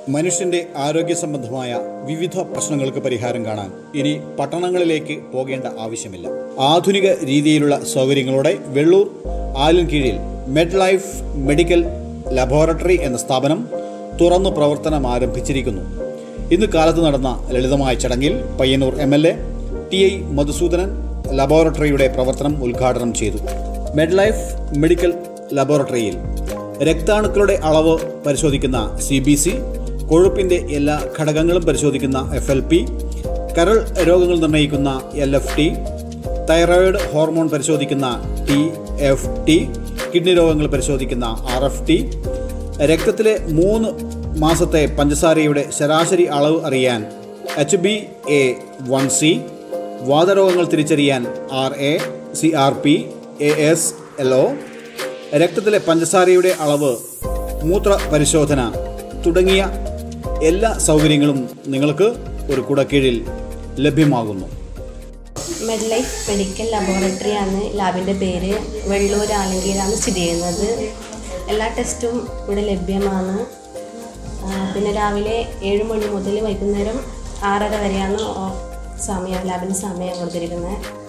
മനുഷ്യന്റെ ആരോഗ്യ സംബന്ധമായ വിവിധ പ്രശ്നങ്ങൾക്ക് പരിഹാരം കാണാൻ ഇനി പട്ടണങ്ങളിലേക്ക് പോകേണ്ട ആവശ്യമില്ല ആധുനിക രീതിയിലുള്ള സൗകര്യങ്ങളോടെ വെള്ളൂർ ആലിൻകീഴിൽ മെഡ് ലൈഫ് മെഡിക്കൽ ലബോറട്ടറി എന്ന സ്ഥാപനം തുറന്നു പ്രവർത്തനം ആരംഭിച്ചിരിക്കുന്നു ഇന്ന് കാലത്ത് നടന്ന ലളിതമായ ചടങ്ങിൽ Payyanur M L A T I Madhusoodanan ലബോറട്ടറിയുടെ പ്രവർത്തനം ഉദ്ഘാടനം ചെയ്തു മെഡ് ലൈഫ് മെഡിക്കൽ ലബോറട്ടറിയിൽ രക്താണുക്കളുടെ അളവ് പരിശോധിക്കുന്ന സി ബി സി കൊഴുപ്പിന്റെ എല്ലാ ഘടകങ്ങളും പരിശോധിക്കുന്ന എഫ് എൽ പി കരൾ രോഗങ്ങൾ നിർണ്ണയിക്കുന്ന L F T thyroid hormone പരിശോധിക്കുന്ന ടി എഫ് ടി കിഡ്നി രോഗങ്ങൾ പരിശോധിക്കുന്ന ആർ എഫ് ടി രക്തത്തിലെ മൂന്ന് മാസത്തെ പഞ്ചസാരയുടെ ശരാശരി അളവ് അറിയാൻ H B A one C വാതരോഗങ്ങൾ തിരിച്ചറിയാൻ R A C R P A S L O രക്തത്തിലെ പഞ്ചസാരയുടെ അളവ് മൂത്ര പരിശോധന തുടങ്ങിയ എല്ലാ സൗകര്യങ്ങളും നിങ്ങൾക്ക് ഒരു കുടക്കീഴിൽ ലഭ്യമാകുന്നു മെഡ് ലൈഫ് മെഡിക്കൽ ലബോറട്ടറി ആണ് ലാബിൻ്റെ പേര് വെള്ളൂർ ആലങ്കീഴാണ് സ്ഥിതി ചെയ്യുന്നത് എല്ലാ ടെസ്റ്റും ഇവിടെ ലഭ്യമാണ് ആ, പിന്നെ രാവിലെ ഏഴ് മണി മുതൽ വൈകുന്നേരം ആറര വരെയാണ് ഓ- സമയം ലാബിൻ്റെ സമയം കൊടുത്തിരിക്കുന്നത്